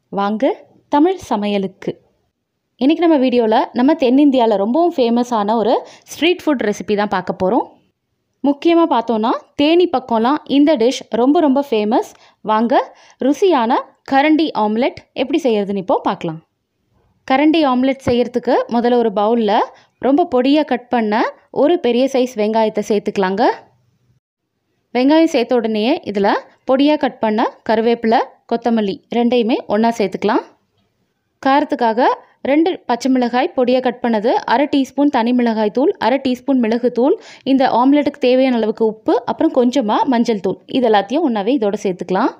வாங்க தமிழ் சமையலுக்கு இன்றைக்கி நம்ம வீடியோவில் நம்ம தென்னிந்தியாவில் ரொம்பவும் ஃபேமஸான ஒரு ஸ்ட்ரீட் ஃபுட் ரெசிபி தான் பார்க்க போகிறோம் முக்கியமாக பார்த்தோன்னா தேனி பக்கம்லாம் இந்த டிஷ் ரொம்ப ரொம்ப ஃபேமஸ் வாங்க ருசியான கரண்டி ஆம்லெட் எப்படி செய்கிறதுன்னு இப்போது பார்க்கலாம் கரண்டி ஆம்லெட் செய்கிறதுக்கு முதல்ல ஒரு பவுலில் ரொம்ப பொடியாக கட் பண்ண ஒரு பெரிய சைஸ் வெங்காயத்தை சேர்த்துக்கலாங்க வெங்காயம் சேர்த்த உடனேயே இதில் பொடியாக கட் பண்ண கருவேப்பிலை கொத்தமல்லி ரெண்டையுமே ஒன்றா சேர்த்துக்கலாம் காரத்துக்காக ரெண்டு பச்சை மிளகாய் பொடியாக கட் பண்ணது அரை டீஸ்பூன் தனி மிளகாய் தூள் அரை டீஸ்பூன் மிளகுத்தூள் இந்த ஆம்லெட்டுக்கு தேவையான அளவுக்கு உப்பு அப்புறம் கொஞ்சமாக மஞ்சள் தூள் இது எல்லாத்தையும் ஒன்றாவே இதோட சேர்த்துக்கலாம்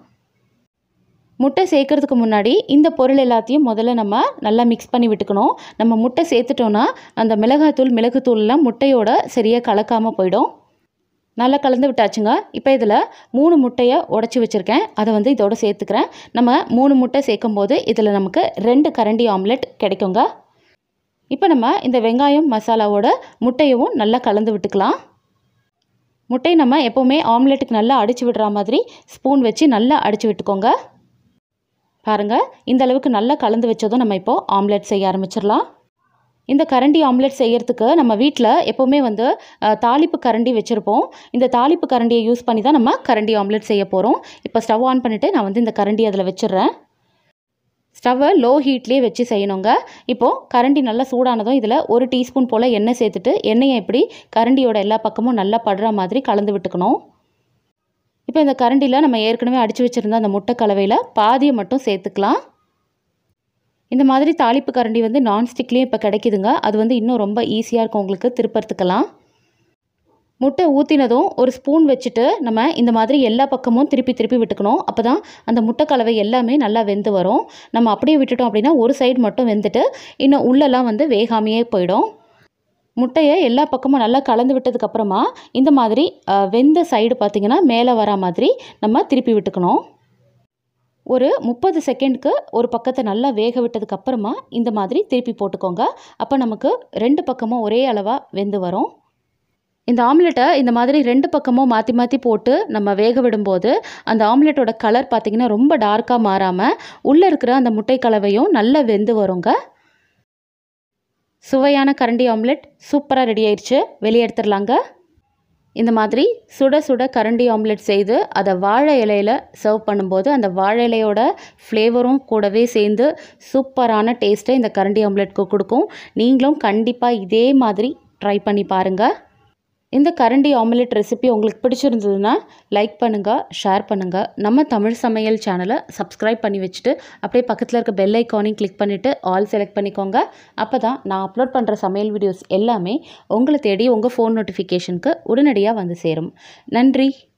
முட்டை சேர்க்கறதுக்கு முன்னாடி இந்த பொருள் எல்லாத்தையும் முதல்ல நம்ம நல்லா மிக்ஸ் பண்ணி விட்டுக்கணும் நம்ம முட்டை சேர்த்துட்டோன்னா அந்த மிளகாய்த்தூள் மிளகுத்தூள்லாம் முட்டையோட சரியாக கலக்காமல் போயிடும் நல்லா கலந்து விட்டாச்சுங்க இப்போ இதில் மூணு முட்டையை உடச்சி வச்சுருக்கேன் அதை வந்து இதோட சேர்த்துக்கிறேன் நம்ம மூணு முட்டை சேர்க்கும் போது இதில் நமக்கு ரெண்டு கரண்டி ஆம்லெட் கிடைக்குங்க இப்போ நம்ம இந்த வெங்காயம் மசாலாவோட முட்டையவும் நல்லா கலந்து விட்டுக்கலாம் முட்டையை நம்ம எப்போவுமே ஆம்லெட்டுக்கு நல்லா அடித்து விடுற மாதிரி ஸ்பூன் வச்சு நல்லா அடித்து விட்டுக்கோங்க பாருங்கள் இந்த அளவுக்கு நல்லா கலந்து வச்சதும் நம்ம இப்போது ஆம்லெட் செய்ய ஆரம்பிச்சிடலாம் இந்த கரண்டி ஆம்லெட் செய்கிறதுக்கு நம்ம வீட்டில் எப்போவுமே வந்து தாளிப்பு கரண்டி வச்சுருப்போம் இந்த தாளிப்பு கரண்டியை யூஸ் பண்ணி தான் நம்ம கரண்டி ஆம்லெட் செய்ய போகிறோம் இப்போ ஸ்டவ் ஆன் பண்ணிவிட்டு நான் வந்து இந்த கரண்டி அதில் வச்சிடுறேன் ஸ்டவ்வை லோ ஹீட்லேயே வச்சு செய்யணுங்க இப்போது கரண்டி நல்லா சூடானதும் இதில் ஒரு டீஸ்பூன் போல் எண்ணெய் சேர்த்துட்டு எண்ணெயை எப்படி கரண்டியோட எல்லா பக்கமும் நல்லா படுற மாதிரி கலந்து விட்டுக்கணும் இப்போ இந்த கரண்டியில் நம்ம ஏற்கனவே அடித்து வச்சுருந்த அந்த முட்டை கலவையில் பாதியை மட்டும் சேர்த்துக்கலாம் இந்த மாதிரி தாளிப்பு கரண்டி வந்து நான்ஸ்டிக்லேயும் இப்போ கிடைக்குதுங்க அது வந்து இன்னும் ரொம்ப ஈஸியாக இருக்கும் உங்களுக்கு திருப்பறதுக்கெல்லாம் முட்டை ஊற்றினதும் ஒரு ஸ்பூன் வச்சுட்டு நம்ம இந்த மாதிரி எல்லா பக்கமும் திருப்பி திருப்பி விட்டுக்கணும் அப்போ தான் அந்த முட்டை கலவை எல்லாமே நல்லா வெந்து வரும் நம்ம அப்படியே விட்டுட்டோம் அப்படின்னா ஒரு சைடு மட்டும் வெந்துட்டு இன்னும் உள்ளெல்லாம் வந்து வேகாமையே போயிடும் முட்டையை எல்லா பக்கமும் நல்லா கலந்து விட்டதுக்கப்புறமா இந்த மாதிரி வெந்த சைடு பார்த்திங்கன்னா மேலே வரா மாதிரி நம்ம திருப்பி விட்டுக்கணும் ஒரு முப்பது செகண்டுக்கு ஒரு பக்கத்தை நல்லா வேக விட்டதுக்கப்புறமா இந்த மாதிரி திருப்பி போட்டுக்கோங்க அப்போ நமக்கு ரெண்டு பக்கமும் ஒரே அளவாக வெந்து வரும் இந்த ஆம்லெட்டை இந்த மாதிரி ரெண்டு பக்கமும் மாற்றி மாற்றி போட்டு நம்ம வேக விடும்போது அந்த ஆம்லெட்டோட கலர் பார்த்திங்கன்னா ரொம்ப டார்க்காக மாறாமல் உள்ளே இருக்கிற அந்த முட்டை கலவையும் நல்லா வெந்து வருங்க சுவையான கரண்டி ஆம்லெட் சூப்பராக ரெடி ஆயிடுச்சு வெளியே எடுத்துடலாங்க இந்த மாதிரி சுட சுட கரண்டி ஆம்லெட் செய்து அதை வாழை இலையில் சர்வ் பண்ணும்போது அந்த வாழை இலையோட ஃப்ளேவரும் கூடவே சேர்ந்து சூப்பரான டேஸ்ட்டை இந்த கரண்டி ஆம்லெட்க்கு கொடுக்கும் நீங்களும் கண்டிப்பாக இதே மாதிரி ட்ரை பண்ணி பாருங்கள் இந்த கரண்டி ஆம்லெட் ரெசிபி உங்களுக்கு பிடிச்சிருந்ததுன்னா லைக் பண்ணுங்கள் ஷேர் பண்ணுங்கள் நம்ம தமிழ் சமையல் சேனலை சப்ஸ்கிரைப் பண்ணி வச்சுட்டு அப்படியே பக்கத்தில் இருக்க பெல் ஐக்கானையும் கிளிக் பண்ணிவிட்டு ஆல் செலக்ட் பண்ணிக்கோங்க அப்போ தான் நான் அப்லோட் பண்ணுற சமையல் வீடியோஸ் எல்லாமே உங்களை தேடி உங்கள் ஃபோன் நோட்டிஃபிகேஷனுக்கு உடனடியாக வந்து சேரும் நன்றி